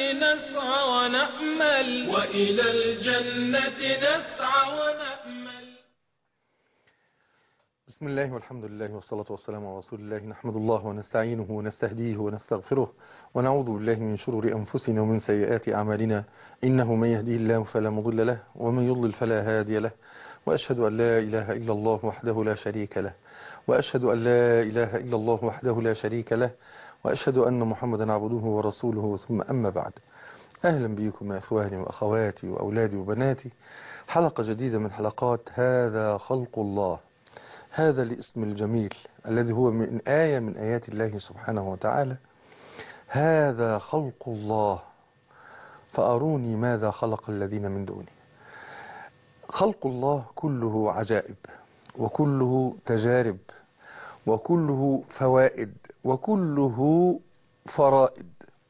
نسعى ونأمل وإلى الجنة نسعى ونأمل بسم الله والحمد لله والصلاة والسلام على رسول الله نحمد الله ونستعينه ونستهديه ونستغفره ونعوذ بالله من شرور أنفسنا ومن سيئات أعمالنا إنه من يهديه الله فلا مضل له ومن يضلل فلا هادي له وأشهد أن لا إله إلا الله وحده لا شريك له وأشهد أن لا إله إلا الله وحده لا شريك له وأشهد أن محمدا عبده ورسوله ثم أما بعد أهلا بكم يا إخواني وأخواتي وأولادي وبناتي حلقة جديدة من حلقات هذا خلق الله هذا الاسم الجميل الذي هو من آية من آيات الله سبحانه وتعالى هذا خلق الله فأروني ماذا خلق الذين من دونه خلق الله كله عجائب وكله تجارب وكله فوائد وكله فرائد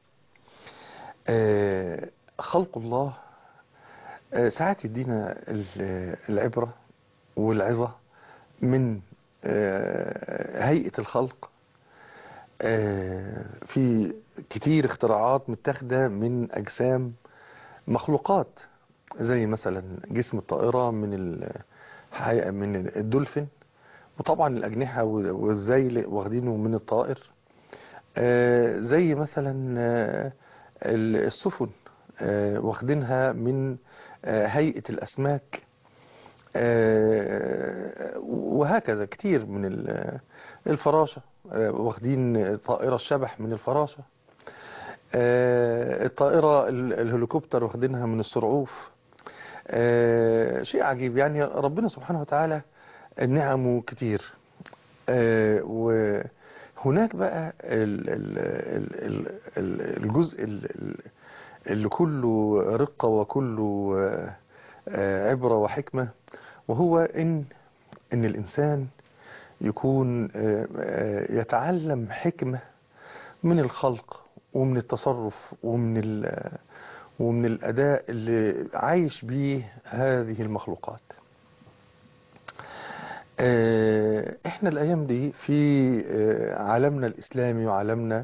آه، خلق الله آه، ساعات يدينا ال- العبرة والعظة من آه، هيئة الخلق آه، في كتير اختراعات متاخدة من أجسام مخلوقات زي مثلا جسم الطائرة من ال- حي- من الدولفين وطبعا الأجنحة والزيل واخدينه من الطائر آه، زي مثلا آه، ال- السفن آه، واخدينها من آه، هيئة الأسماك آه، وهكذا كتير من ال- الفراشة آه، واخدين طائرة الشبح من الفراشة آه، الطائرة ال- الهليكوبتر واخدينها من السرعوف آه، شيء عجيب يعني ربنا سبحانه وتعالى نعمه كتير آه، وهناك بقى ال- ال- ال- ال- ال- الجزء ال- ال- اللي كله رقة وكله آه، آه، عبرة وحكمة وهو إن إن الإنسان يكون آه، آه، يتعلم حكمة من الخلق ومن التصرف ومن ال- ومن الأداء اللي عايش بيه هذه المخلوقات آه، احنا الأيام دي في آه، عالمنا الإسلامي وعالمنا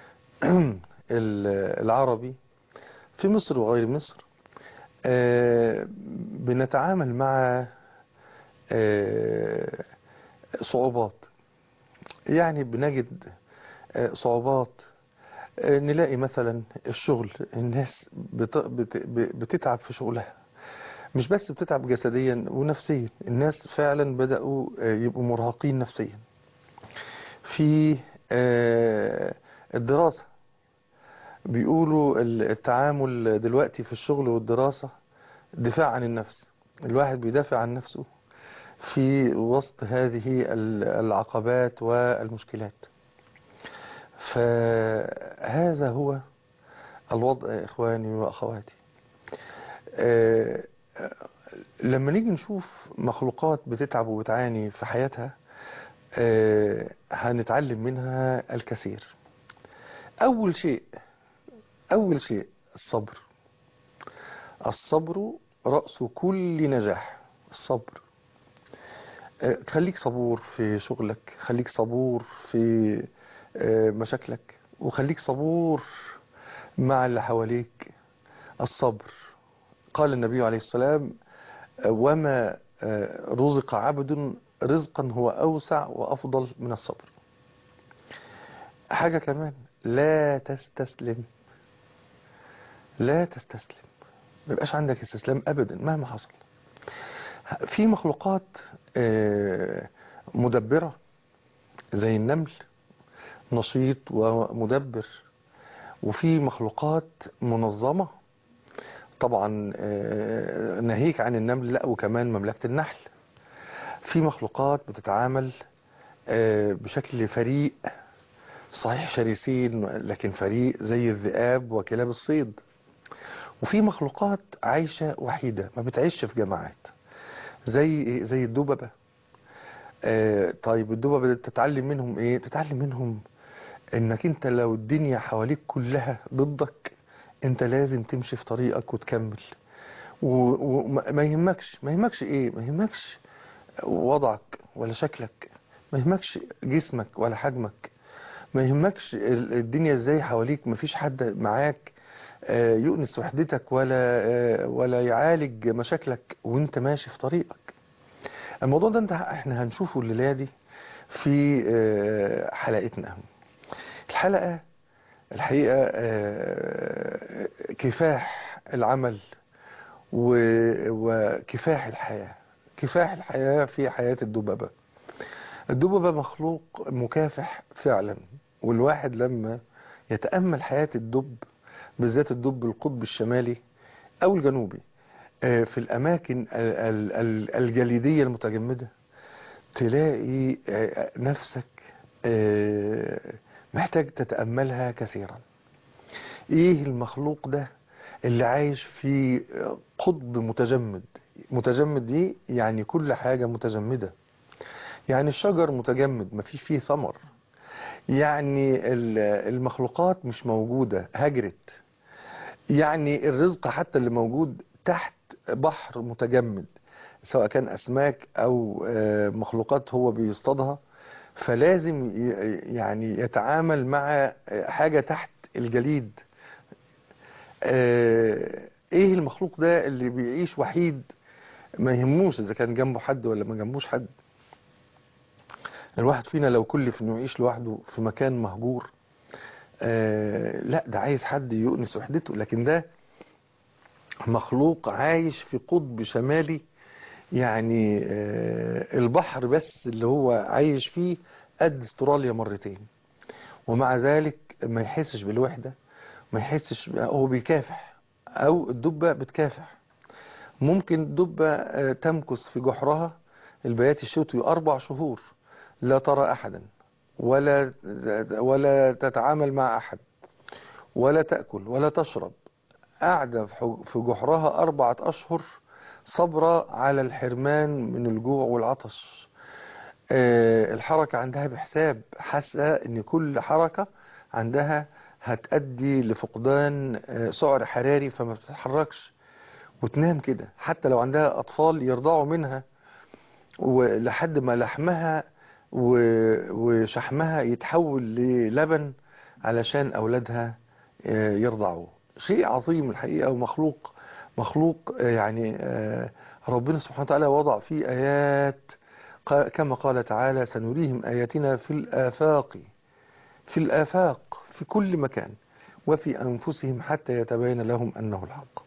ال- العربي في مصر وغير مصر آه، بنتعامل مع آه، صعوبات يعني بنجد آه، صعوبات آه، نلاقي مثلا الشغل الناس بت- بت- بتتعب في شغلها مش بس بتتعب جسديا ونفسيا الناس فعلا بدأوا آه، يبقوا مرهقين نفسيا في آه، الدراسة بيقولوا التعامل دلوقتي في الشغل والدراسة دفاع عن النفس الواحد بيدافع عن نفسه في وسط هذه ال- العقبات والمشكلات فهذا هو الوضع يا إخواني وأخواتي آه، لما نيجي نشوف مخلوقات بتتعب وبتعاني في حياتها آه، هنتعلم منها الكثير أول شيء أول شيء الصبر الصبر رأس كل نجاح الصبر آه، خليك صبور في شغلك خليك صبور في آه، مشاكلك وخليك صبور مع اللي حواليك الصبر قال النبي عليه السلام آه، وما آه، رزق عبد رزقا هو أوسع وأفضل من الصبر حاجة كمان لا تستسلم لا تستسلم ما يبقاش عندك استسلام أبدا مهما حصل في مخلوقات آه، مدبرة زي النمل نشيط ومدبر وفي مخلوقات منظمة طبعا آه، ناهيك عن النمل لا وكمان مملكة النحل في مخلوقات بتتعامل آه، بشكل فريق صحيح شرسين لكن فريق زي الذئاب وكلاب الصيد وفي مخلوقات عايشة وحيدة ما بتعيش في جماعات زي زي الدببة آه، طيب الدببة دي تتعلم منهم ايه تتعلم منهم انك انت لو الدنيا حواليك كلها ضدك انت لازم تمشي في طريقك وتكمل وما ما يهمكش ما يهمكش ايه ما يهمكش وضعك ولا شكلك ما يهمكش جسمك ولا حجمك ما يهمكش ال- الدنيا ازاي حواليك ما فيش حد معاك آه، يؤنس وحدتك ولا آه، ولا يعالج مشاكلك وانت ماشي في طريقك الموضوع ده انت احنا هنشوفه الليله دي في آه، حلقتنا الحلقه الحقيقه آه، كفاح العمل و- وكفاح الحياه كفاح الحياه في حياه الدببه الدببه مخلوق مكافح فعلا والواحد لما يتامل حياه الدب بالذات الدب القطب الشمالي او الجنوبي آه، في الاماكن ال- ال- ال- الجليديه المتجمده تلاقي آه، نفسك آه، محتاج تتاملها كثيرا ايه المخلوق ده اللي عايش في قطب متجمد متجمد دي يعني كل حاجه متجمده يعني الشجر متجمد مفيش فيه ثمر يعني ال- المخلوقات مش موجوده هجرت يعني الرزق حتى اللي موجود تحت بحر متجمد سواء كان أسماك أو آه، مخلوقات هو بيصطادها فلازم ي- يعني يتعامل مع آه، حاجة تحت الجليد آه، ايه المخلوق ده اللي بيعيش وحيد ما يهموش اذا كان جنبه حد ولا ما جنبوش حد الواحد فينا لو كلف انه يعيش لوحده في مكان مهجور آه لا ده عايز حد يؤنس وحدته لكن ده مخلوق عايش في قطب شمالي يعني آه البحر بس اللي هو عايش فيه قد استراليا مرتين ومع ذلك ما يحسش بالوحدة ما يحسش هو بيكافح او الدبة بتكافح ممكن الدبة آه، تمكث في جحرها البيات الشتوي أربع شهور لا ترى أحدا ولا ولا تتعامل مع أحد ولا تأكل ولا تشرب قاعدة في حج- في جحرها أربعة أشهر صبرة على الحرمان من الجوع والعطش آه، الحركة عندها بحساب حاسة إن كل حركة عندها هتأدي لفقدان آه، سعر حراري فما بتتحركش وتنام كده حتى لو عندها أطفال يرضعوا منها ولحد ما لحمها و- وشحمها يتحول للبن علشان أولادها آه، يرضعوه شيء عظيم الحقيقة ومخلوق مخلوق آه، يعني آه، ربنا سبحانه وتعالى وضع فيه آيات قا- كما قال تعالى سنريهم آياتنا في الآفاق في الآفاق في كل مكان وفي أنفسهم حتى يتبين لهم أنه الحق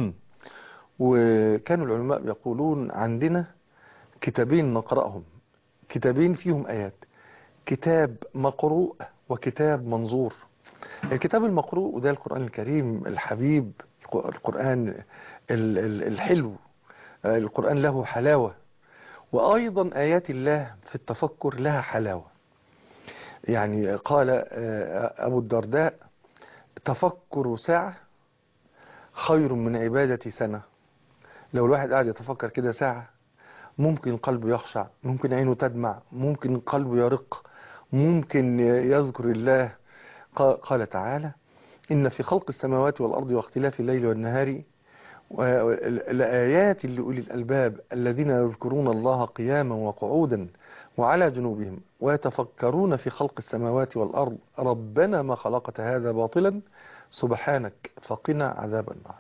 وكانوا العلماء يقولون عندنا كتابين نقرأهم كتابين فيهم آيات كتاب مقروء وكتاب منظور الكتاب المقروء وده القرآن الكريم الحبيب القرآن ال- ال- الحلو القرآن له حلاوة وأيضا آيات الله في التفكر لها حلاوة يعني قال آه، أبو الدرداء تفكر ساعة خير من عبادة سنة لو الواحد قاعد يتفكر كده ساعة ممكن قلبه يخشع ممكن عينه تدمع ممكن قلبه يرق ممكن يذكر الله قا- قال تعالى إن في خلق السماوات والأرض واختلاف الليل والنهار و- لآيات لأولي الألباب الذين يذكرون الله قياما وقعودا وعلى جنوبهم ويتفكرون في خلق السماوات والأرض ربنا ما خلقت هذا باطلا سبحانك فقنا عذاب النار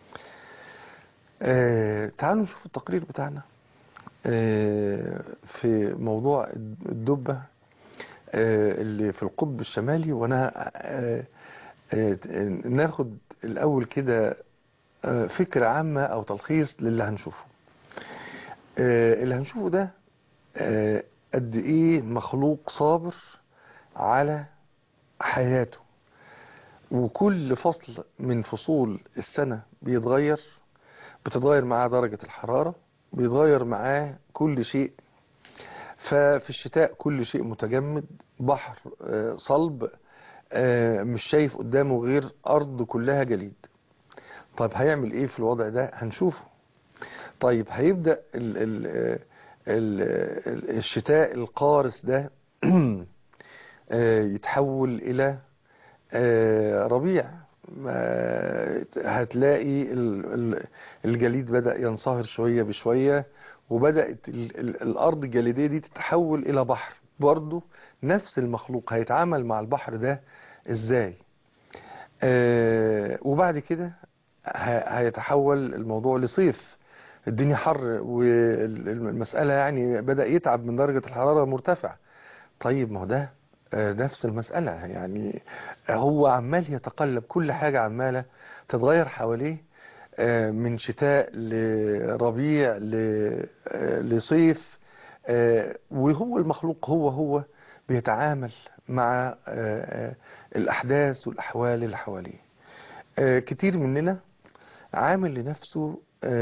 آه تعالوا نشوف التقرير بتاعنا آه في موضوع الدبة آه اللي في القطب الشمالي وانا آه آه ناخد الاول كده آه فكرة عامة او تلخيص للي هنشوفه آه اللي هنشوفه ده آه قد ايه مخلوق صابر على حياته وكل فصل من فصول السنة بيتغير بتتغير معاه درجة الحرارة بيتغير معاه كل شيء ففي الشتاء كل شيء متجمد بحر آه، صلب آه، مش شايف قدامه غير أرض كلها جليد طيب هيعمل ايه في الوضع ده هنشوفه طيب هيبدأ ال ال ال ال الشتاء القارس ده آه، يتحول إلى آه، ربيع ما- هتلاقي ال- ال- الجليد بدأ ينصهر شوية بشوية وبدأت ال- ال- الأرض الجليدية دي تتحول إلى بحر برضو نفس المخلوق هيتعامل مع البحر ده إزاي آه، وبعد كده ه- هيتحول الموضوع لصيف الدنيا حر والمسألة يعني بدأ يتعب من درجة الحرارة المرتفعة طيب ما هو ده آه، نفس المسألة يعني هو عمال يتقلب كل حاجة عمالة تتغير حواليه آه، من شتاء لربيع ل- آه، لصيف آه، وهو المخلوق هو هو بيتعامل مع آه، آه، الأحداث والأحوال اللي حواليه آه، كتير مننا عامل لنفسه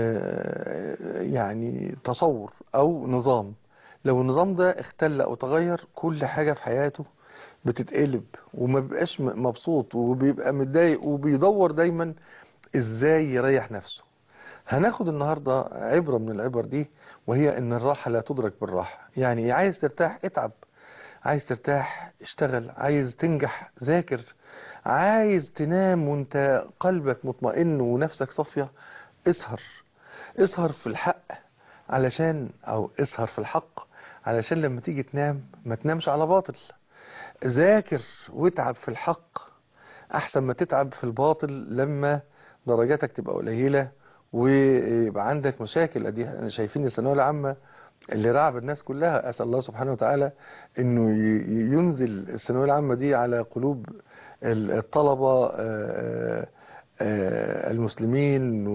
آه، يعني تصور أو نظام لو النظام ده اختل أو تغير كل حاجة في حياته بتتقلب وما بيبقاش م- مبسوط وبيبقى متضايق وبيدور دايما ازاي يريح نفسه هناخد النهاردة عبرة من العبر دي وهي ان الراحة لا تدرك بالراحة يعني عايز ترتاح اتعب عايز ترتاح اشتغل عايز تنجح ذاكر عايز تنام وانت قلبك مطمئن ونفسك صافية اسهر اسهر في الحق علشان او اسهر في الحق علشان لما تيجي تنام ما تنامش على باطل ذاكر واتعب في الحق احسن ما تتعب في الباطل لما درجاتك تبقى قليلة ويبقى عندك مشاكل ادي احنا شايفين الثانويه العامه اللي رعب الناس كلها اسال الله سبحانه وتعالى انه ي- ينزل الثانويه العامه دي على قلوب ال- الطلبه آه، آه، المسلمين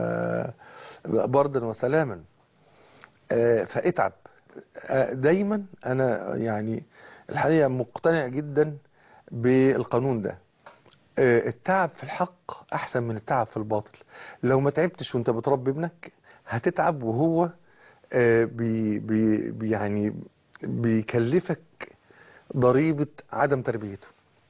وبردا وسلاما آه، فاتعب آه، دايما انا يعني الحقيقه مقتنع جدا بالقانون ده آه، التعب في الحق احسن من التعب في الباطل لو ما تعبتش وانت بتربي ابنك هتتعب وهو آه، بي بي بي- يعني بيكلفك ضريبة عدم تربيته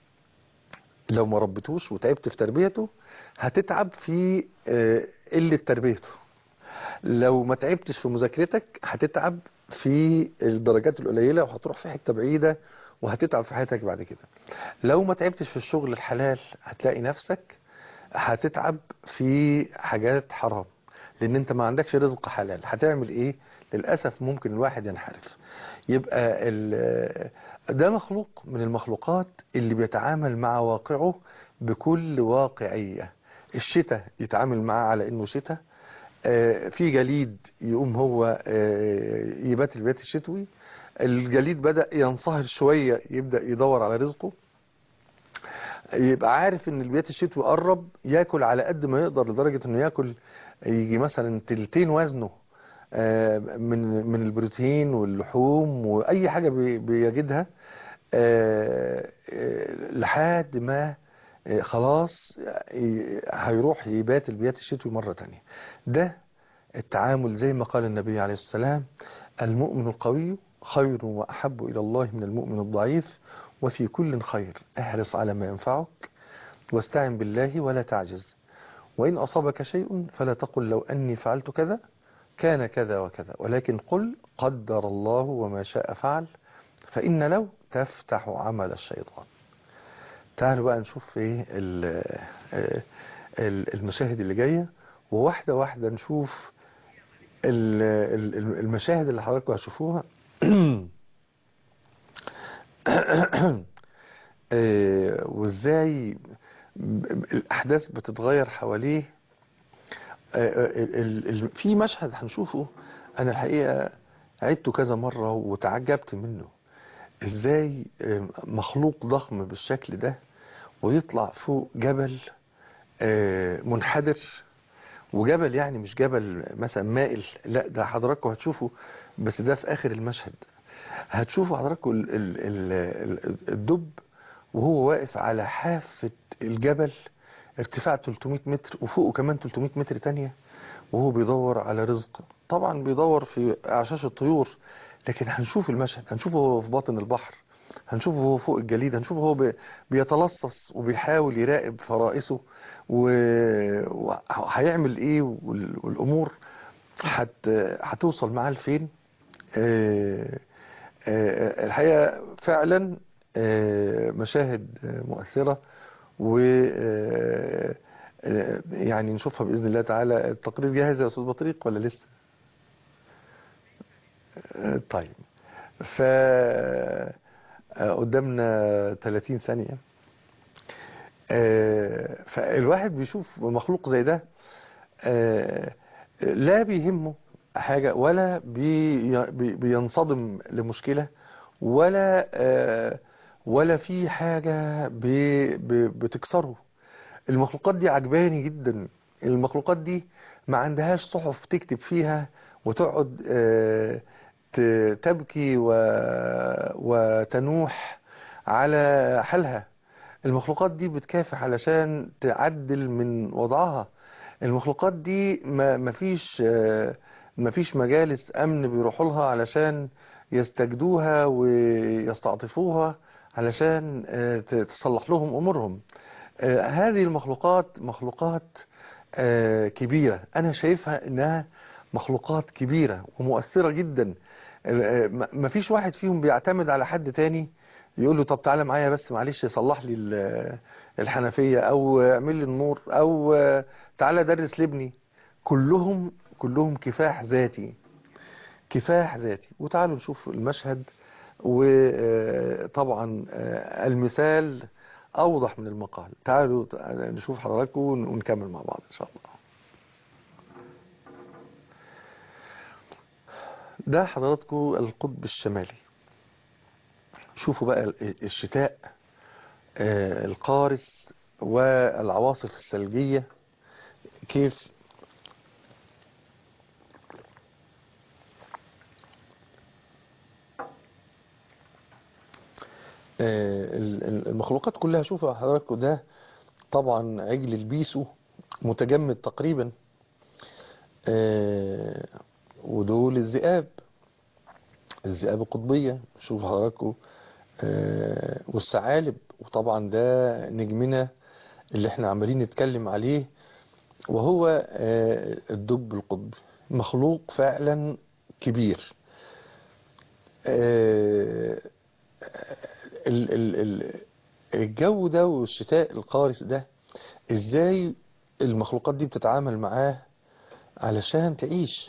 لو ما ربيتوش وتعبت في تربيته هتتعب في آه، قلة تربيته لو ما تعبتش في مذاكرتك هتتعب في الدرجات القليلة وهتروح في حتة بعيدة وهتتعب في حياتك بعد كده لو ما تعبتش في الشغل الحلال هتلاقي نفسك هتتعب في حاجات حرام لان انت ما عندكش رزق حلال هتعمل ايه للأسف ممكن الواحد ينحرف يبقى ال- ده مخلوق من المخلوقات اللي بيتعامل مع واقعه بكل واقعية الشتاء يتعامل معاه على انه شتاء آه، في جليد يقوم هو آه، يبات البيت الشتوي الجليد بدأ ينصهر شوية يبدأ يدور على رزقه يبقى عارف ان البيت الشتوي قرب ياكل على قد ما يقدر لدرجة انه ياكل يجي مثلا تلتين وزنه آه، من من البروتين واللحوم واي حاجة بي- بيجدها آه، آه، لحد ما آه، خلاص ي- هيروح يبات البيات الشتوي مرة تانية ده التعامل زي ما قال النبي عليه السلام المؤمن القوي خير وأحب إلى الله من المؤمن الضعيف وفي كل خير احرص على ما ينفعك واستعن بالله ولا تعجز وإن أصابك شيء فلا تقل لو أني فعلت كذا كان كذا وكذا ولكن قل قدر الله وما شاء فعل فإن لو تفتح عمل الشيطان تعالوا بقى نشوف ايه ال- آه، ال- المشاهد اللي جاية وواحدة واحدة نشوف ال- ال- المشاهد اللي حضراتكم هتشوفوها آه، وازاي ب- الأحداث بتتغير حواليه آه، ال- ال- ال- في مشهد هنشوفه أنا الحقيقة عدته كذا مرة وتعجبت منه ازاي آه، مخلوق ضخم بالشكل ده ويطلع فوق جبل آه، منحدر وجبل يعني مش جبل مثلا مائل لا ده حضراتكم هتشوفوا بس ده في اخر المشهد هتشوفوا حضراتكم ال- ال- ال- ال- الدب وهو واقف على حافة الجبل ارتفاع 300 متر وفوقه كمان 300 متر تانية وهو بيدور على رزق طبعا بيدور في اعشاش الطيور لكن هنشوف المشهد هنشوفه هو في باطن البحر هنشوفه هو فوق الجليد هنشوفه هو بي- بيتلصص وبيحاول يراقب فرائسه و- وهيعمل ايه وال- والامور هت هتوصل معاه لفين آه، آه، الحقيقة فعلا آه، مشاهد آه، مؤثرة و آه، آه، يعني نشوفها بإذن الله تعالى التقرير جاهز يا أستاذ بطريق ولا لسه آه، طيب ف آه، قدامنا 30 ثانية آه، فالواحد بيشوف مخلوق زي ده آه، لا بيهمه حاجة ولا بي بي- بينصدم لمشكلة ولا آه، ولا في حاجة بي- بي- بتكسره المخلوقات دي عجباني جدا المخلوقات دي ما عندهاش صحف تكتب فيها وتقعد آه، ت- تبكي و- وتنوح على حالها المخلوقات دي بتكافح علشان تعدل من وضعها المخلوقات دي ما مفيش آه، مفيش مجالس امن بيروحوا لها علشان يستجدوها ويستعطفوها علشان آه، ت- تصلح لهم امورهم آه، هذه المخلوقات مخلوقات آه، كبيرة أنا شايفها إنها مخلوقات كبيرة ومؤثرة جدا آه، م- مفيش واحد فيهم بيعتمد على حد تاني يقول له طب تعالى معايا بس معلش صلح لي ال- الحنفية أو اعمل لي النور أو آه، تعالى درس لابني كلهم كلهم كفاح ذاتي كفاح ذاتي وتعالوا نشوف المشهد وطبعا المثال أوضح من المقال تعالوا نشوف حضراتكم ونكمل مع بعض إن شاء الله ده حضراتكم القطب الشمالي شوفوا بقى الشتاء آه، القارس والعواصف الثلجية كيف آه، ال- ال- المخلوقات كلها شوفوا حضراتكم ده طبعا عجل البيسو متجمد تقريبا آه، ودول الذئاب الذئاب القطبية شوفوا حضراتكم آه، والثعالب وطبعا ده نجمنا اللي احنا عمالين نتكلم عليه وهو آه، الدب القطبي مخلوق فعلا كبير آه، ال- ال- ال- الجو ده والشتاء القارس ده ازاي المخلوقات دي بتتعامل معاه علشان تعيش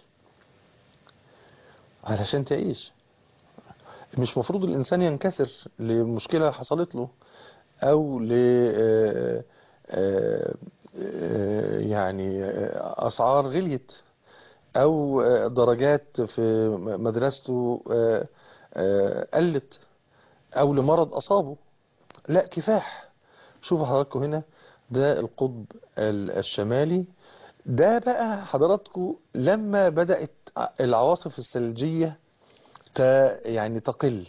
علشان تعيش مش مفروض الإنسان ينكسر لمشكلة حصلت له أو ل آه، آه، آه، يعني آه، أسعار غليت أو آه، درجات في مدرسته آه، آه، قلت أو لمرض أصابه لا كفاح شوفوا حضراتكم هنا ده القطب ال- الشمالي ده بقى حضراتكم لما بدأت العواصف الثلجية ت- يعني تقل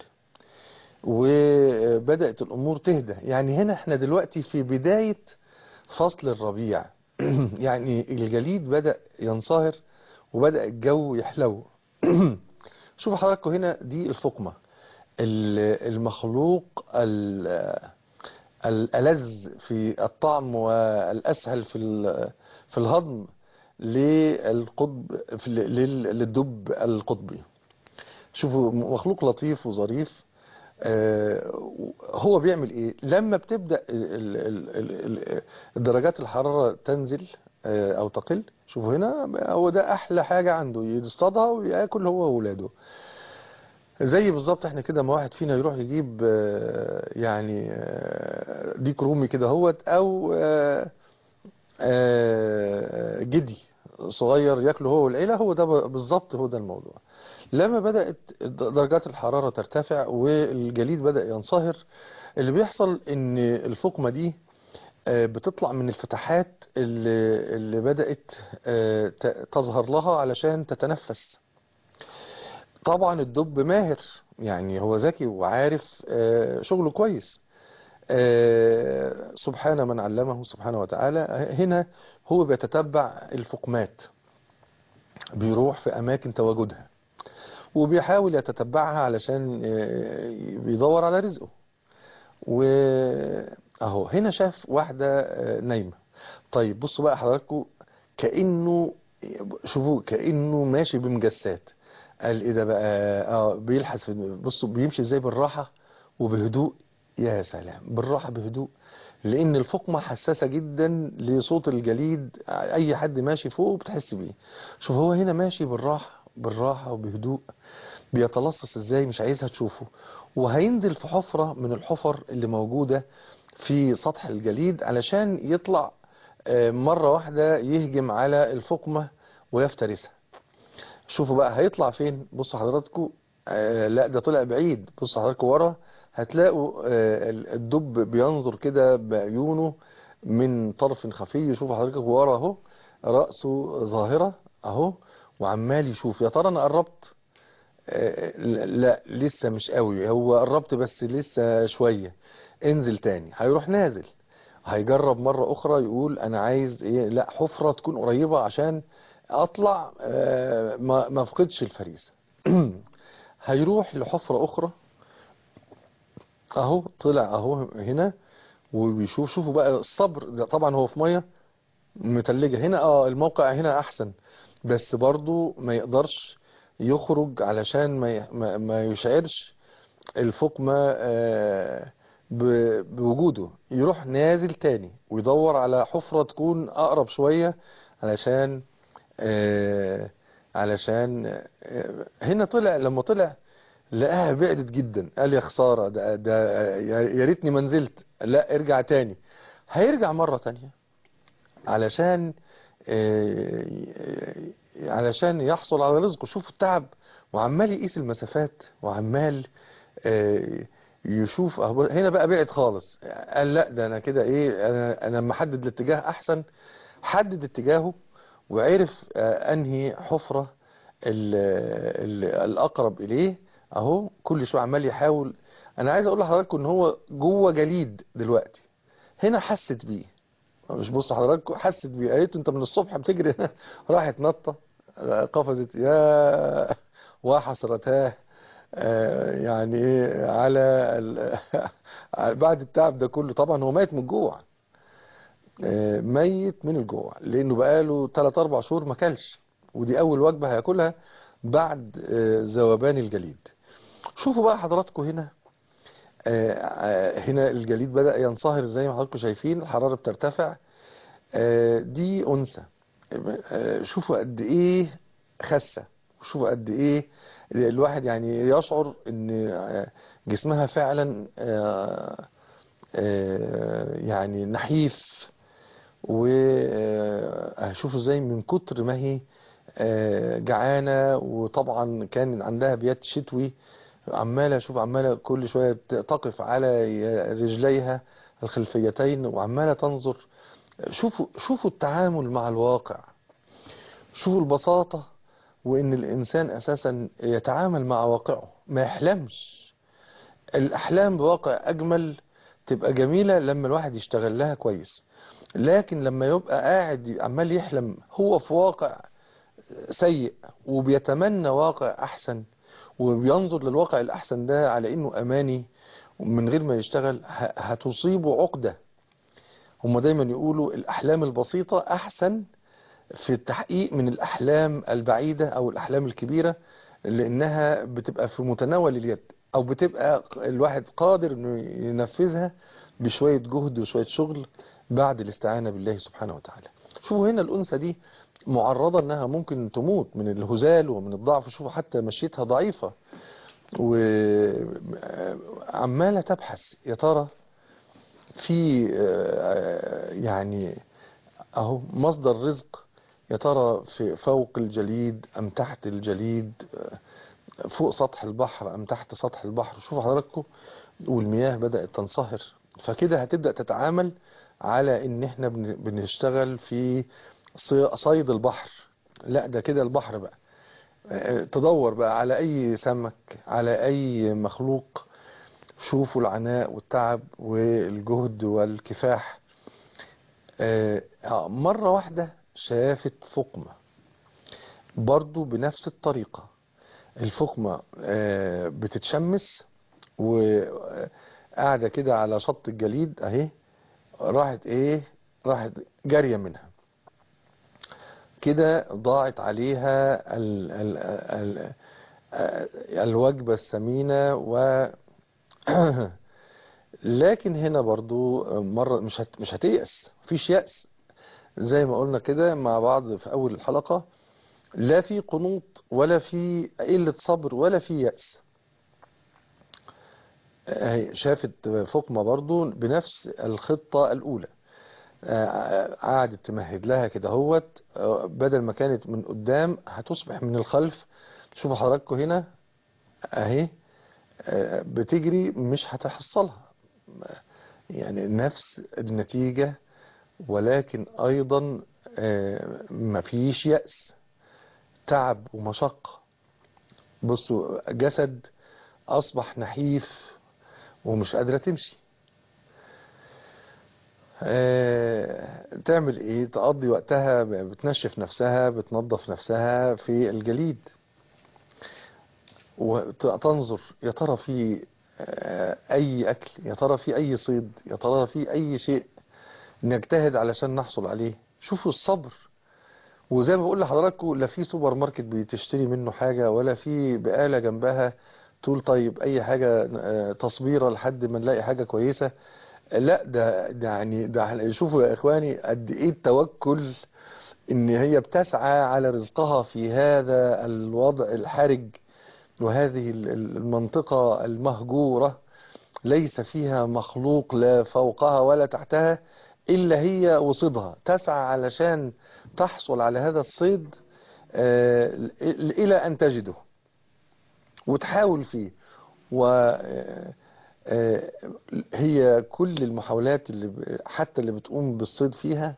وبدأت الأمور تهدى يعني هنا احنا دلوقتي في بداية فصل الربيع يعني الجليد بدأ ينصهر وبدأ الجو يحلو شوفوا حضراتكم هنا دي الفقمة ال- المخلوق ال- الألذ في الطعم والأسهل في ال- في الهضم للقطب في- لل- للدب القطبي شوفوا مخلوق لطيف وظريف آه، هو بيعمل ايه لما بتبدأ ال- ال- ال- ال- درجات الحرارة تنزل آه، او تقل شوفوا هنا هو ده احلى حاجة عنده يصطادها وياكل هو واولاده زي بالظبط احنا كده ما واحد فينا يروح يجيب آه، يعني آه، ديك رومي كده هوت او آه، آه، جدي صغير ياكله هو والعيلة هو ده بالظبط هو ده الموضوع لما بدأت درجات الحرارة ترتفع والجليد بدأ ينصهر اللي بيحصل ان الفقمة دي آه، بتطلع من الفتحات اللي, اللي بدأت آه، ت- تظهر لها علشان تتنفس طبعا الدب ماهر يعني هو ذكي وعارف آه، شغله كويس آه، سبحان من علمه سبحانه وتعالى هنا هو بيتتبع الفقمات بيروح في أماكن تواجدها وبيحاول يتتبعها علشان آه، بيدور على رزقه واهو هنا شاف واحدة آه، نايمة طيب بصوا بقى حضراتكم كأنه شوفوا كأنه ماشي بمجسات قال ايه ده بقى اه بيلحس في بصوا بيمشي ازاي بالراحة وبهدوء يا سلام بالراحة بهدوء لان الفقمة حساسة جدا لصوت الجليد اي حد ماشي فوق بتحس بيه شوف هو هنا ماشي بالراحة بالراحة وبهدوء بيتلصص ازاي مش عايزها تشوفه وهينزل في حفرة من الحفر اللي موجودة في سطح الجليد علشان يطلع آه، مرة واحدة يهجم على الفقمة ويفترسها شوفوا بقى هيطلع فين بصوا حضراتكم آه لا ده طلع بعيد بصوا حضراتكم ورا هتلاقوا آه ال- الدب بينظر كده بعيونه من طرف خفي شوفوا حضراتكم ورا اهو رأسه ظاهرة اهو وعمال يشوف يا ترى انا قربت آه لا لسه مش قوي هو قربت بس لسه شوية انزل تاني هيروح نازل هيجرب مرة أخرى يقول أنا عايز إيه لا حفرة تكون قريبة عشان أطلع آه، ما ما أفقدش الفريسة هيروح لحفرة أخرى أهو طلع أهو هنا وبيشوف شوفوا بقى الصبر ده طبعا هو في مية متلجة هنا اه الموقع هنا أحسن بس برضو ما يقدرش يخرج علشان ما ي- ما- ما يشعرش الفقمة آه، ب- بوجوده يروح نازل تاني ويدور على حفرة تكون أقرب شوية علشان آه، علشان آه، هنا طلع لما طلع لقاها بعدت جدا قال يا خسارة ده, ده يا يا ريتني ما نزلت لا ارجع تاني هيرجع مرة تانية علشان آه، علشان يحصل على رزقه شوف التعب وعمال يقيس المسافات وعمال آه، يشوف أهو- هنا بقى بعد خالص قال لا ده انا كده ايه انا انا لما احدد الاتجاه احسن حدد اتجاهه وعرف آه، انهي حفرة ال- ال- الاقرب اليه اهو كل شويه عمال يحاول انا عايز اقول لحضراتكم ان هو جوه جليد دلوقتي هنا حست بيه مش بص حضراتكم حست بيه قالت انت من الصبح بتجري راحت نطه آه، قفزت يا وحسرتاه آه، يعني ايه على ال... بعد التعب ده كله طبعا هو ميت من الجوع آه، ميت من الجوع لانه بقاله 3 4 شهور ما كلش ودي اول وجبه هياكلها بعد آه، ذوبان الجليد شوفوا بقى حضراتكم هنا آه، آه، هنا الجليد بدأ ينصهر زي ما حضراتكم شايفين الحرارة بترتفع آه، دي أنثى آه، شوفوا قد إيه خسة وشوفوا قد إيه الواحد يعني يشعر إن آه، جسمها فعلا آه، آه، يعني نحيف وهشوفوا ازاي من كتر ما هي آه، جعانة وطبعا كان عندها بيات شتوي عمالة شوف عمالة كل شوية تقف على رجليها الخلفيتين وعمالة تنظر شوفوا شوفوا التعامل مع الواقع شوفوا البساطة وإن الإنسان أساسا يتعامل مع واقعه ما يحلمش الأحلام بواقع أجمل تبقى جميلة لما الواحد يشتغل لها كويس لكن لما يبقى قاعد عمال يحلم هو في واقع سيء وبيتمنى واقع أحسن وبينظر للواقع الأحسن ده على إنه أماني ومن غير ما يشتغل ه- هتصيبه عقدة هما دايما يقولوا الأحلام البسيطة أحسن في التحقيق من الأحلام البعيدة أو الأحلام الكبيرة لأنها بتبقى في متناول اليد أو بتبقى الواحد قادر إنه ينفذها بشوية جهد وشوية شغل بعد الاستعانة بالله سبحانه وتعالى شوفوا هنا الأنثى دي معرضة إنها ممكن تموت من الهزال ومن الضعف شوفوا حتى مشيتها ضعيفة وعمالة تبحث يا ترى في آه، يعني اهو مصدر رزق يا ترى في فوق الجليد ام تحت الجليد آه، فوق سطح البحر ام تحت سطح البحر شوفوا حضراتكم والمياه بدأت تنصهر فكده هتبدأ تتعامل على ان احنا بن- بنشتغل في صي- صيد البحر لا ده كده البحر بقى آه، تدور بقى على اي سمك على اي مخلوق شوفوا العناء والتعب والجهد والكفاح آه، آه، مرة واحدة شافت فقمة برضو بنفس الطريقة الفقمة آه، بتتشمس وقاعدة كده على شط الجليد اهي راحت ايه راحت جارية منها كده ضاعت عليها ال ال ال الوجبة الثمينة و لكن هنا برضو مرة مش هت مش هتيأس مفيش يأس زي ما قلنا كده مع بعض في أول الحلقة لا في قنوط ولا في قلة صبر ولا في يأس هي شافت فقمة برضو بنفس الخطة الأولى آه، قعدت تمهد لها كده هوت آه، بدل ما كانت من قدام هتصبح من الخلف شوفوا حضراتكم هنا اهي آه، بتجري مش هتحصلها يعني نفس النتيجة ولكن أيضا آه، مفيش يأس تعب ومشقة بصوا جسد أصبح نحيف ومش قادرة تمشي آه، تعمل ايه تقضي وقتها بتنشف نفسها بتنظف نفسها في الجليد وتنظر يا ترى في آه، اي اكل يا ترى في اي صيد يا ترى في اي شيء نجتهد علشان نحصل عليه شوفوا الصبر وزي ما بقول لحضراتكم لا في سوبر ماركت بتشتري منه حاجة ولا في بقالة جنبها تقول طيب اي حاجة آه، تصبيرة لحد ما نلاقي حاجة كويسة لا ده ده يعني ده شوفوا يا اخواني قد ايه التوكل ان هي بتسعى على رزقها في هذا الوضع الحرج وهذه ال- ال- المنطقة المهجورة ليس فيها مخلوق لا فوقها ولا تحتها إلا هي وصيدها تسعى علشان تحصل على هذا الصيد آه، ال- إلى أن تجده وتحاول فيه و آه، آه، هي كل المحاولات اللي ب- حتى اللي بتقوم بالصيد فيها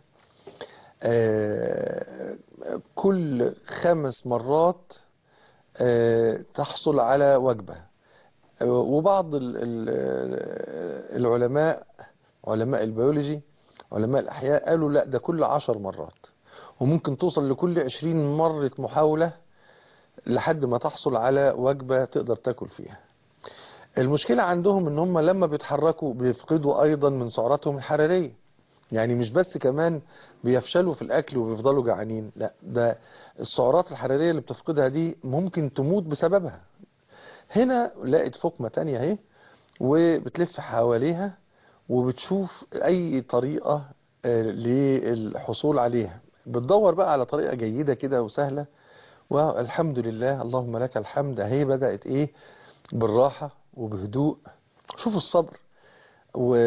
آه، كل خمس مرات آه، تحصل على وجبة آه، وبعض ال- ال- العلماء علماء البيولوجي علماء الأحياء قالوا لا ده كل عشر مرات وممكن توصل لكل عشرين مرة محاولة لحد ما تحصل على وجبة تقدر تاكل فيها المشكلة عندهم ان هم لما بيتحركوا بيفقدوا ايضا من سعراتهم الحرارية يعني مش بس كمان بيفشلوا في الاكل وبيفضلوا جعانين لا ده السعرات الحرارية اللي بتفقدها دي ممكن تموت بسببها هنا لقت فقمة تانية اهي وبتلف حواليها وبتشوف اي طريقة آه، للحصول عليها بتدور بقى على طريقة جيدة كده وسهلة والحمد لله اللهم لك الحمد اهي بدأت ايه بالراحة وبهدوء شوفوا الصبر و...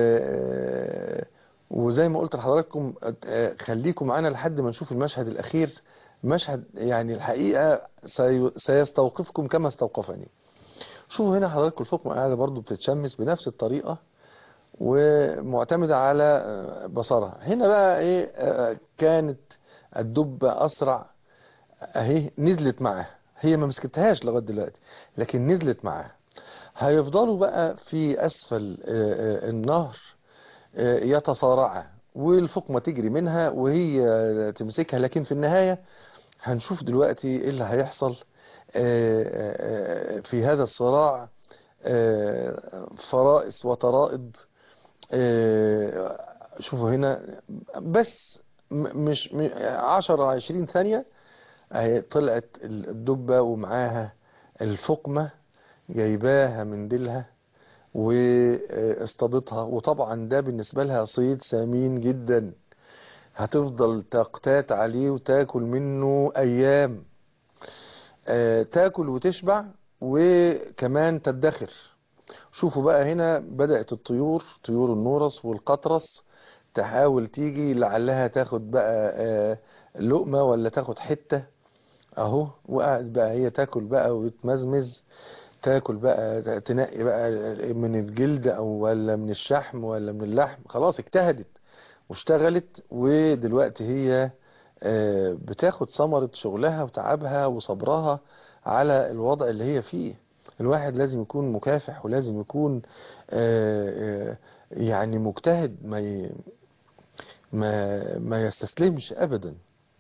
وزي ما قلت لحضراتكم آه، خليكم معانا لحد ما نشوف المشهد الأخير مشهد يعني الحقيقة سي... سيستوقفكم كما استوقفني شوفوا هنا حضراتكم الفقمة قاعدة برضو بتتشمس بنفس الطريقة ومعتمدة على آه، بصرها هنا بقى ايه آه، كانت الدبة أسرع اهي نزلت معاها هي ما مسكتهاش لغاية دلوقتي لكن نزلت معاها هيفضلوا بقى في أسفل آه، آه، النهر آه، يتصارعا والفقمة تجري منها وهي تمسكها لكن في النهاية هنشوف دلوقتي ايه اللي هيحصل آه، آه، آه، في هذا الصراع آه، فرائس وطرائد آه، شوفوا هنا بس م- مش م- عشرة عشرين ثانية اهي طلعت الدبة ومعاها الفقمة جايباها من ديلها واصطادتها وطبعا ده بالنسبة لها صيد ثمين جدا هتفضل تقتات عليه وتاكل منه ايام آه، تاكل وتشبع وكمان تدخر شوفوا بقى هنا بدأت الطيور طيور النورس والقطرس تحاول تيجي لعلها تاخد بقى آه، لقمة ولا تاخد حتة اهو وقعد بقى هي تاكل بقى وتمزمز تاكل بقى تنقي بقى من الجلد او ولا من الشحم ولا من اللحم خلاص اجتهدت واشتغلت ودلوقتي هي آه، بتاخد ثمرة شغلها وتعبها وصبرها على الوضع اللي هي فيه الواحد لازم يكون مكافح ولازم يكون آه، آه، يعني مجتهد ما ي- ما ما يستسلمش ابدا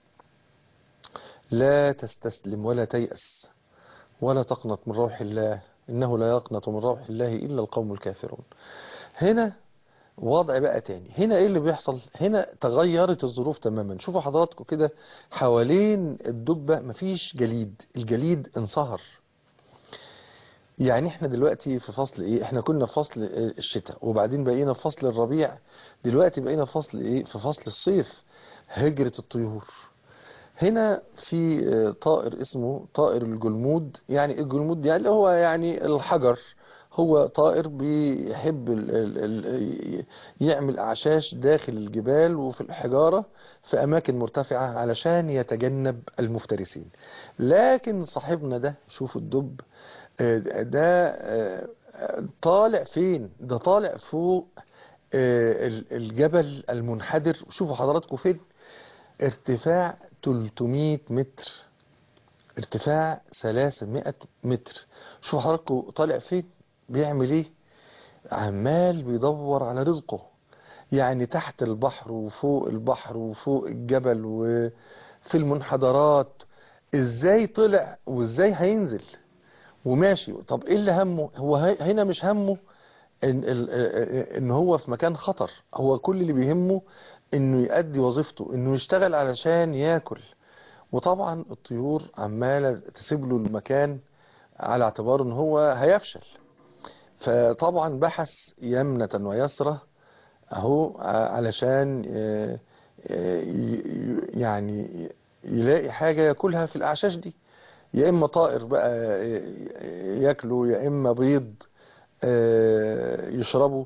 لا تستسلم ولا تيأس ولا تقنط من روح الله إنه لا يقنط من روح الله إلا القوم الكافرون هنا وضع بقى تاني هنا ايه اللي بيحصل هنا تغيرت الظروف تماما شوفوا حضراتكم كده حوالين الدبة مفيش جليد الجليد انصهر يعني احنا دلوقتي في فصل ايه احنا كنا في فصل آه، الشتاء وبعدين بقينا في فصل الربيع دلوقتي بقينا في فصل ايه في فصل الصيف هجرة الطيور هنا في آه، طائر اسمه طائر الجلمود يعني الجلمود يعني اللي هو يعني الحجر هو طائر بيحب ال ال ال يعمل أعشاش داخل الجبال وفي الحجارة في أماكن مرتفعة علشان يتجنب المفترسين لكن صاحبنا ده شوفوا الدب آه، ده آه، طالع فين ده طالع فوق آه، ال- الجبل المنحدر شوفوا حضراتكم فين ارتفاع 300 متر ارتفاع 300 متر شوفوا حضراتكم طالع فين بيعمل ايه عمال بيدور على رزقه يعني تحت البحر وفوق البحر وفوق الجبل وفي المنحدرات ازاي طلع وازاي هينزل وماشي طب ايه اللي همه هو هي- هنا مش همه ان, ال- ان هو في مكان خطر هو كل اللي بيهمه انه يؤدي وظيفته انه يشتغل علشان ياكل وطبعا الطيور عمالة تسيب له المكان على اعتبار ان هو هيفشل فطبعا بحث يمنة ويسرى اهو ع- علشان آه، آه، ي- ي- يعني يلاقي حاجة ياكلها في الاعشاش دي يا اما طائر بقى آه، ياكله يا اما بيض آه، يشربه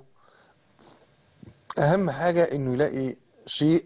اهم حاجة انه يلاقي شيء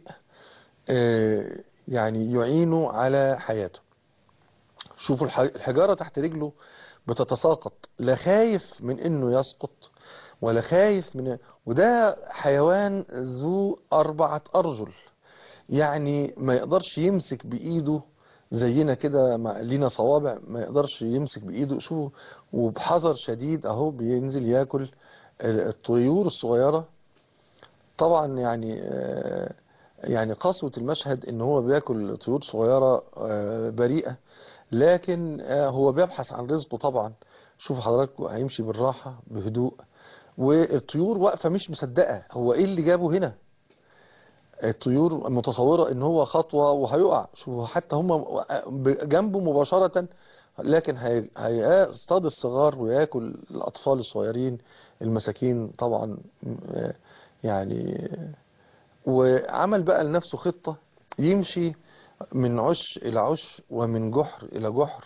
آه، يعني يعينه على حياته شوفوا الح- الحجارة تحت رجله بتتساقط لا خايف من انه يسقط ولا خايف من وده حيوان ذو أربعة أرجل يعني ما يقدرش يمسك بإيده زينا كده ما- لينا صوابع ما يقدرش يمسك بإيده شوفوا وبحذر شديد أهو بينزل ياكل الطيور الصغيرة طبعا يعني آه، يعني قسوة المشهد ان هو بياكل طيور صغيرة آه، بريئة لكن آه، هو بيبحث عن رزقه طبعا شوف حضراتكم هيمشي بالراحة بهدوء والطيور واقفة مش مصدقة هو ايه اللي جابه هنا الطيور متصورة ان هو خطوة وهيقع شوفوا حتى هم جنبه مباشرة لكن هي- هيصطاد الصغار وياكل الاطفال الصغيرين المساكين طبعا آه، يعني وعمل بقى لنفسه خطة يمشي من عش إلى عش ومن جحر إلى جحر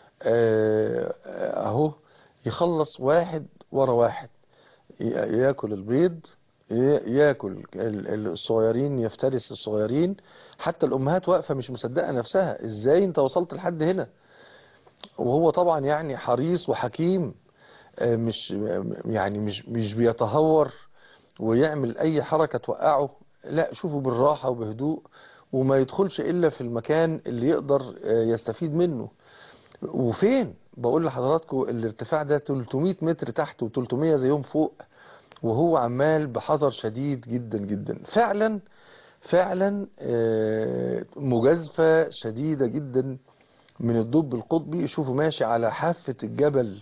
آه، آه، أهو يخلص واحد ورا واحد ي- ياكل البيض ي- ياكل ال- ال- الصغيرين يفترس الصغيرين حتى الأمهات واقفة مش مصدقة نفسها إزاي أنت وصلت لحد هنا وهو طبعا يعني حريص وحكيم آه، مش يعني مش مش بيتهور ويعمل اي حركة توقعه لا شوفه بالراحة وبهدوء وما يدخلش الا في المكان اللي يقدر آه، يستفيد منه وفين بقول لحضراتكم الارتفاع ده 300 متر تحت و300 زيهم فوق وهو عمال بحذر شديد جدا جدا فعلا فعلا آه، مجازفة شديدة جدا من الدب القطبي شوفوا ماشي على حافة الجبل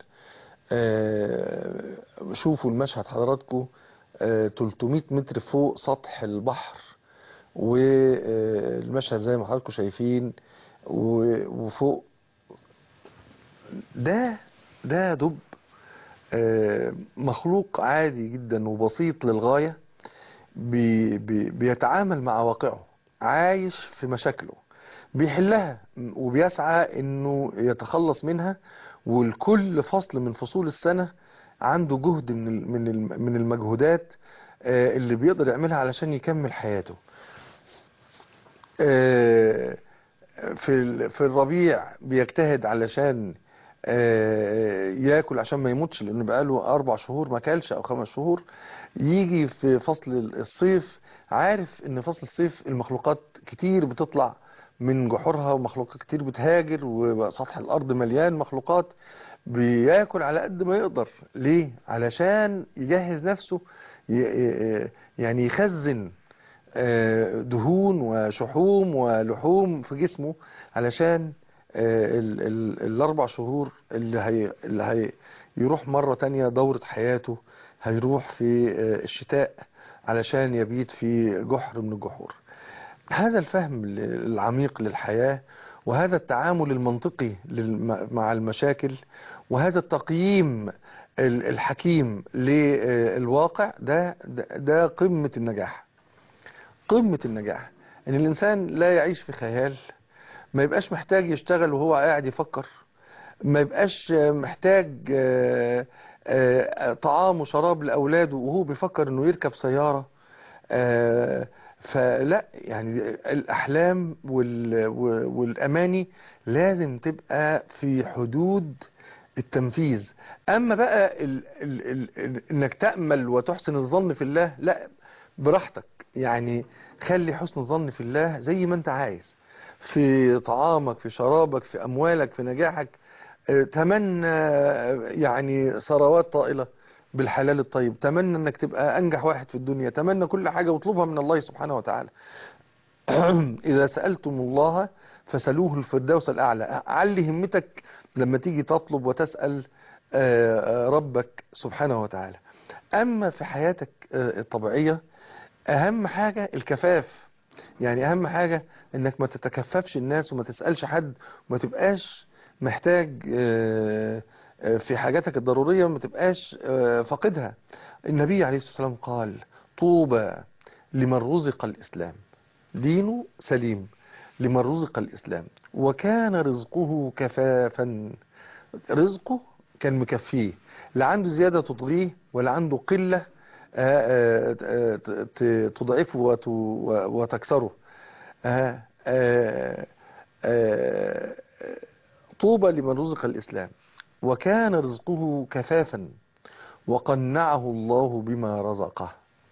آه، شوفوا المشهد حضراتكم آه، 300 متر فوق سطح البحر والمشهد زي ما حضراتكم شايفين و- وفوق ده ده دب آه، مخلوق عادي جدا وبسيط للغاية بي بي بيتعامل مع واقعه عايش في مشاكله بيحلها وبيسعى انه يتخلص منها والكل فصل من فصول السنة عنده جهد من ال- من ال- من المجهودات آه، اللي بيقدر يعملها علشان يكمل حياته آه، في ال- في الربيع بيجتهد علشان آه، ياكل عشان ما يموتش لانه بقاله اربع شهور ما كلش او خمس شهور يجي في فصل الصيف عارف ان فصل الصيف المخلوقات كتير بتطلع من جحورها ومخلوقات كتير بتهاجر وسطح الارض مليان مخلوقات بياكل على قد ما يقدر ليه علشان يجهز نفسه ي- ي- يعني يخزن آه، دهون وشحوم ولحوم في جسمه علشان آه، ال- ال- الاربع شهور اللي هي اللي هي يروح مرة تانية دورة حياته هيروح في آه، الشتاء علشان يبيت في جحر من الجحور هذا الفهم العميق للحياة وهذا التعامل المنطقي للم- مع المشاكل وهذا التقييم ال- الحكيم للواقع ده ده- ده قمة النجاح قمة النجاح ان الانسان لا يعيش في خيال ما يبقاش محتاج يشتغل وهو قاعد يفكر ما يبقاش محتاج آه، آه، طعام وشراب لأولاده وهو بيفكر انه يركب سيارة آه، فلا يعني الأحلام وال- والأماني لازم تبقى في حدود التنفيذ أما بقى ال ال ال ال إنك تأمل وتحسن الظن في الله لا براحتك يعني خلي حسن الظن في الله زي ما أنت عايز في طعامك في شرابك في أموالك في نجاحك آه، تمنى آه، يعني ثروات طائلة بالحلال الطيب تمنى انك تبقى انجح واحد في الدنيا تمنى كل حاجة واطلبها من الله سبحانه وتعالى اذا سألتم الله فسألوه الفردوس الاعلى علي همتك لما تيجي تطلب وتسأل آه، آه، ربك سبحانه وتعالى اما في حياتك آه، الطبيعية اهم حاجة الكفاف يعني اهم حاجة انك ما تتكففش الناس وما تسألش حد وما تبقاش محتاج آه، آه، في حاجاتك الضرورية ما تبقاش آه، فاقدها النبي عليه الصلاة والسلام قال طوبى لمن رزق الإسلام دينه سليم لمن رزق الإسلام وكان رزقه كفافا رزقه كان مكفيه لا عنده زيادة تطغيه ولا عنده قلة آه، آه، ت- ت- تضعفه وت- وتكسره آه، آه، آه، طوبى لمن رزق الإسلام وكان رزقه كفافا وقنعه الله بما رزقه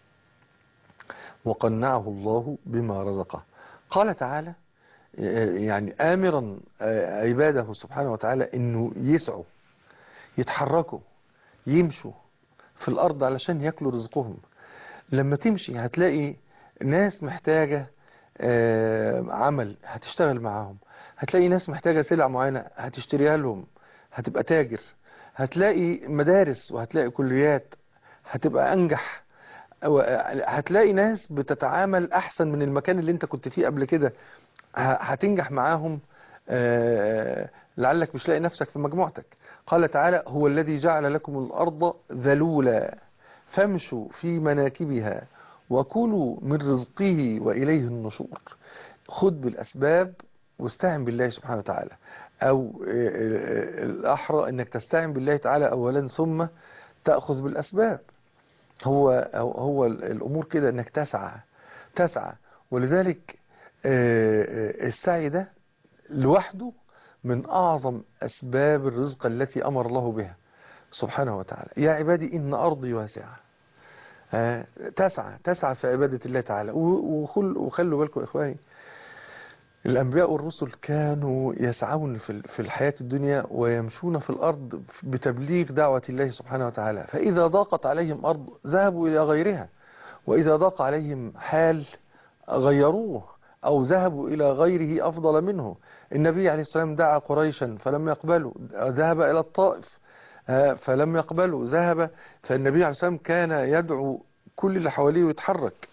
وقنعه الله بما رزقه قال تعالى يعني آمرا عباده سبحانه وتعالى انه يسعوا يتحركوا يمشوا في الارض علشان ياكلوا رزقهم لما تمشي هتلاقي ناس محتاجة آه، عمل هتشتغل معاهم هتلاقي ناس محتاجة سلع معينة هتشتريها لهم هتبقى تاجر هتلاقي مدارس وهتلاقي كليات هتبقى أنجح أو- هتلاقي ناس بتتعامل أحسن من المكان اللي انت كنت فيه قبل كده ه- هتنجح معاهم آه، لعلك مش لاقي نفسك في مجموعتك قال تعالى هو الذي جعل لكم الأرض ذلولا فامشوا في مناكبها وكلوا من رزقه وإليه النشور خد بالأسباب واستعن بالله سبحانه وتعالى أو آه، آه، الأحرى أنك تستعن بالله تعالى أولا ثم تأخذ بالأسباب هو هو هو الأمور كده أنك تسعى تسعى ولذلك آه، آه، السعي ده لوحده من أعظم أسباب الرزق التي أمر الله بها سبحانه وتعالى يا عبادي إن أرضي واسعة آه، تسعى تسعى في عبادة الله تعالى و- وخل وخلوا بالكم يا إخواني الأنبياء والرسل كانوا يسعون في ال- في الحياة الدنيا ويمشون في الأرض بتبليغ دعوة الله سبحانه وتعالى فإذا ضاقت عليهم أرض ذهبوا إلى غيرها وإذا ضاق عليهم حال غيروه أو ذهبوا إلى غيره أفضل منه النبي عليه السلام دعا قريشا فلم يقبلوا ذهب إلى الطائف آه، فلم يقبلوا ذهب فالنبي عليه السلام كان يدعو كل اللي حواليه يتحرك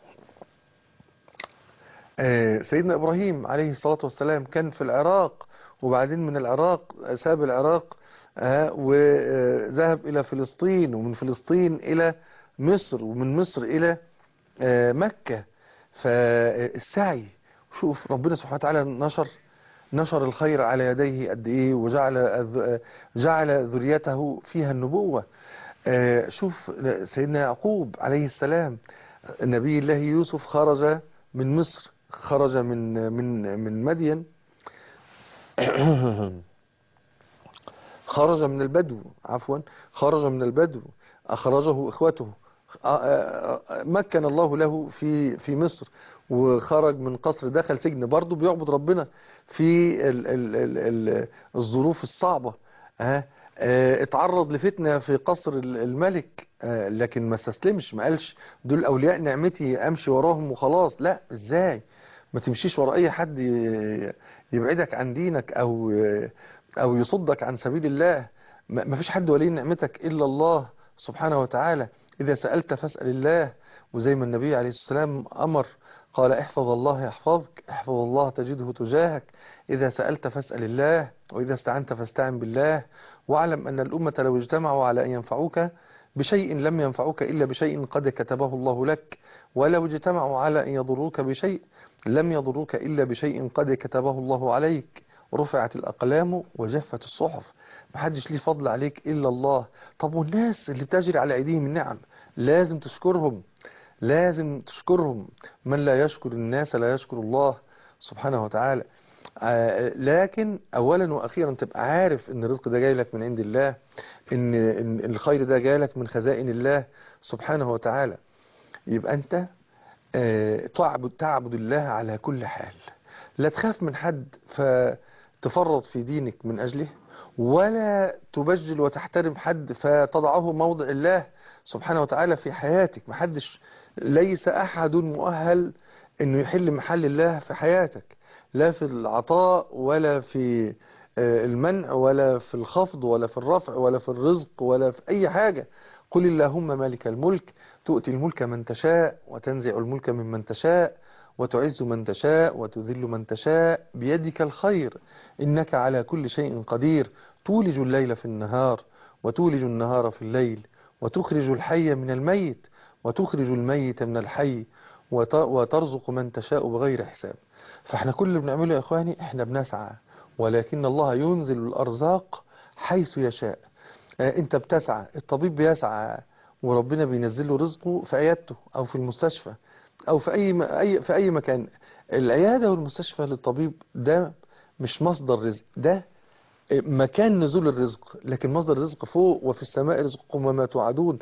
آه، سيدنا إبراهيم عليه الصلاة والسلام كان في العراق وبعدين من العراق ساب العراق آه، وذهب إلى فلسطين ومن فلسطين إلى مصر ومن مصر إلى آه، مكة فالسعي شوف ربنا سبحانه وتعالى نشر نشر الخير على يديه قد ايه وجعل الذ- جعل ذريته فيها النبوة آه، شوف سيدنا يعقوب عليه السلام نبي الله يوسف خرج من مصر خرج من من من مدين خرج من البدو عفوا خرج من البدو أخرجه إخوته آه، آه، آه، مكن الله له في في مصر وخرج من قصر دخل سجن برضه بيعبد ربنا في ال ال ال ال الظروف الصعبة ها آه، اتعرض لفتنة في قصر ال- الملك آه، لكن ما استسلمش ما قالش دول أولياء نعمتي أمشي وراهم وخلاص لا إزاي ما تمشيش ورا أي حد ي- يبعدك عن دينك أو أو يصدك عن سبيل الله ما ما فيش حد ولي نعمتك إلا الله سبحانه وتعالى إذا سألت فاسأل الله وزي ما النبي عليه السلام أمر قال احفظ الله يحفظك احفظ الله تجده تجاهك إذا سألت فاسأل الله وإذا استعنت فاستعن بالله واعلم أن الأمة لو اجتمعوا على أن ينفعوك بشيء لم ينفعوك إلا بشيء قد كتبه الله لك ولو اجتمعوا على أن يضروك بشيء لم يضروك إلا بشيء قد كتبه الله عليك رفعت الأقلام وجفت الصحف محدش ليه فضل عليك إلا الله طب والناس اللي بتجري على أيديهم النعم لازم تشكرهم لازم تشكرهم من لا يشكر الناس لا يشكر الله سبحانه وتعالى آه، لكن اولا واخيرا تبقى عارف ان الرزق ده جاي لك من عند الله ان إن الخير ده جاي لك من خزائن الله سبحانه وتعالى يبقى انت آه، تعبد تعبد الله على كل حال لا تخاف من حد فتفرط في دينك من اجله ولا تبجل وتحترم حد فتضعه موضع الله سبحانه وتعالى في حياتك محدش ليس احد مؤهل انه يحل محل الله في حياتك لا في العطاء ولا في آه، المنع ولا في الخفض ولا في الرفع ولا في الرزق ولا في أي حاجة قل اللهم مالك الملك تؤتي الملك من تشاء وتنزع الملك ممن تشاء وتعز من تشاء وتذل من تشاء بيدك الخير إنك على كل شيء قدير تولج الليل في النهار وتولج النهار في الليل وتخرج الحي من الميت وتخرج الميت من الحي وت- وترزق من تشاء بغير حساب فاحنا كل اللي بنعمله يا اخواني احنا بنسعى ولكن الله ينزل الارزاق حيث يشاء آه، انت بتسعى الطبيب بيسعى وربنا بينزل له رزقه في عيادته او في المستشفى او في اي م- اي في اي مكان العياده والمستشفى للطبيب ده مش مصدر رزق ده مكان نزول الرزق لكن مصدر الرزق فوق وفي السماء رزقكم وما توعدون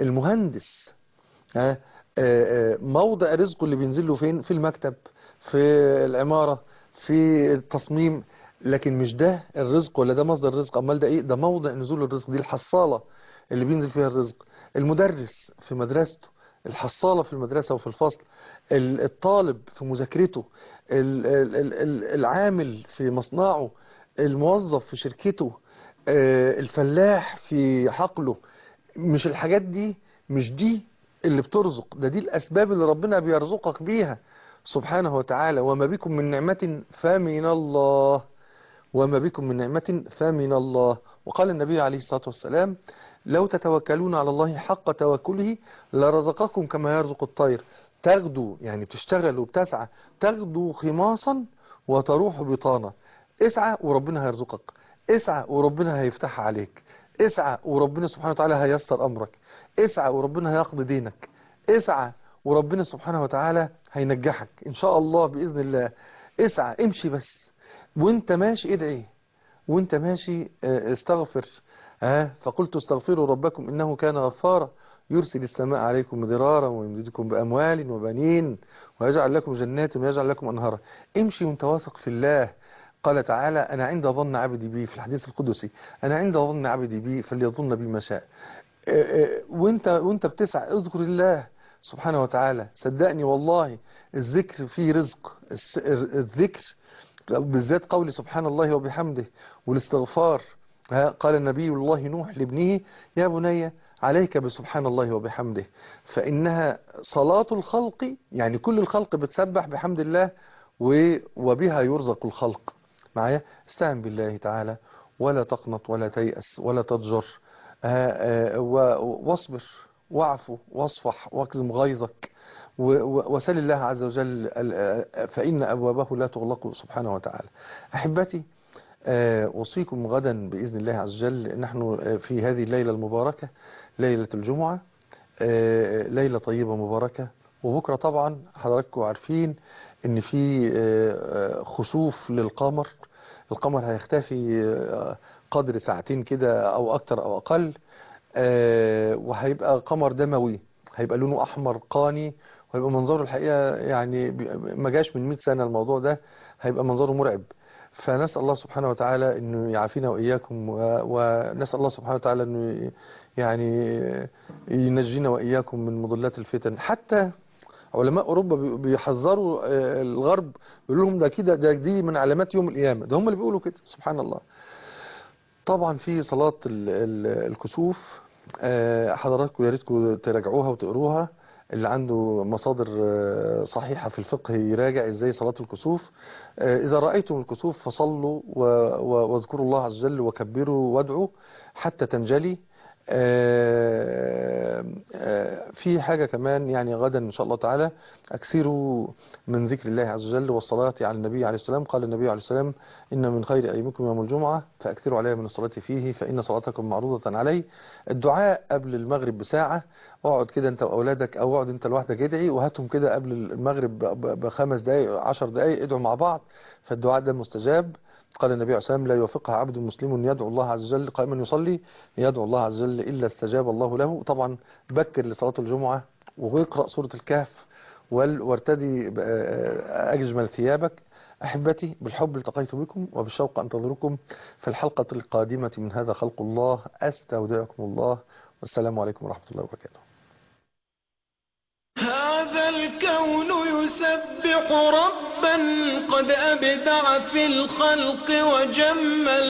المهندس ها، آه، آه، موضع رزقه اللي بينزل له فين في المكتب في العمارة في التصميم لكن مش ده الرزق ولا ده مصدر الرزق امال ده ايه ده موضع نزول الرزق دي الحصالة اللي بينزل فيها الرزق المدرس في مدرسته الحصالة في المدرسة وفي الفصل ال- الطالب في مذاكرته ال- ال- ال- ال- العامل في مصنعه الموظف في شركته آه، الفلاح في حقله مش الحاجات دي مش دي اللي بترزق ده دي الأسباب اللي ربنا بيرزقك بيها سبحانه وتعالى وما بكم من نعمة فمن الله وما بكم من نعمة فمن الله وقال النبي عليه الصلاة والسلام لو تتوكلون على الله حق توكله لرزقكم كما يرزق الطير تغدو يعني بتشتغل وبتسعى تغدو خماصا وتروح بطانة اسعى وربنا هيرزقك اسعى وربنا هيفتحها عليك اسعى وربنا سبحانه وتعالى هيسر أمرك اسعى وربنا هيقضي دينك اسعى وربنا سبحانه وتعالى هينجحك إن شاء الله بإذن الله اسعى امشي بس وانت ماشي ادعي وانت ماشي آه، استغفر ها فقلت استغفروا ربكم إنه كان غفارا يرسل السماء عليكم مدرارا ويمددكم بأموال وبنين ويجعل لكم جنات ويجعل لكم أنهارا امشي وانت واثق في الله قال تعالى أنا عند ظن عبدي بي في الحديث القدسي أنا عند ظن عبدي بي فليظن بي ما شاء آه، آه، وانت وانت بتسعى اذكر الله سبحانه وتعالى صدقني والله الذكر فيه رزق الس- الذكر بالذات قول سبحان الله وبحمده والاستغفار ها، قال النبي الله نوح لابنه يا بني عليك بسبحان الله وبحمده فإنها صلاة الخلق يعني كل الخلق بتسبح بحمد الله و- وبها يرزق الخلق معايا استعن بالله تعالى ولا تقنط ولا تيأس ولا تضجر آه، آه، و- واصبر واعفو واصفح واكظم غيظك و- و- وسل الله عز وجل ال- فإن أبوابه لا تغلق سبحانه وتعالى أحبتي آه، أوصيكم غدا بإذن الله عز وجل نحن آه، في هذه الليلة المباركة ليلة الجمعة آه، ليلة طيبة مباركة وبكرة طبعا حضراتكم عارفين ان في آه، آه، خسوف للقمر القمر هيختفي آه، قدر ساعتين كده او اكتر او اقل آه، وهيبقى قمر دموي هيبقى لونه احمر قاني وهيبقى منظره الحقيقة يعني بي- ما جاش من 100 سنة الموضوع ده هيبقى منظره مرعب فنسأل الله سبحانه وتعالى انه يعافينا واياكم و- ونسأل الله سبحانه وتعالى انه يعني ينجينا واياكم من مضلات الفتن حتى علماء اوروبا بي- بيحذروا آه، الغرب بيقولوا لهم ده كده ده دي من علامات يوم القيامة ده هم اللي بيقولوا كده سبحان الله طبعا في صلاة ال- ال- الكسوف آه، حضراتكم يا ريتكم تراجعوها وتقروها اللي عنده مصادر آه، صحيحة في الفقه يراجع ازاي صلاة الكسوف آه، إذا رأيتم الكسوف فصلوا و- و- واذكروا الله عز وجل وكبروا وادعوا حتى تنجلي آه، آه، في حاجة كمان يعني غدا إن شاء الله تعالى أكثروا من ذكر الله عز وجل والصلاة على النبي عليه السلام قال النبي عليه السلام إن من خير أيامكم يوم الجمعة فأكثروا عليها من الصلاة فيه فإن صلاتكم معروضة عليه الدعاء قبل المغرب بساعة اقعد كده انت واولادك او اقعد انت لوحدك ادعي وهاتهم كده قبل المغرب ب- ب- بخمس دقائق عشر دقائق ادعوا مع بعض فالدعاء ده مستجاب قال النبي عليه الصلاة والسلام لا يوافقها عبد مسلم يدعو الله عز وجل قائما يصلي يدعو الله عز وجل إلا استجاب الله له طبعا بكر لصلاة الجمعة واقرأ سورة الكهف وال- وارتدي ب- آه، أجمل ثيابك أحبتي بالحب التقيت بكم وبالشوق أنتظركم في الحلقة القادمة من هذا خلق الله أستودعكم الله والسلام عليكم ورحمة الله وبركاته هذا الكون يسبح ربا قد أبدع في الخلق وجمل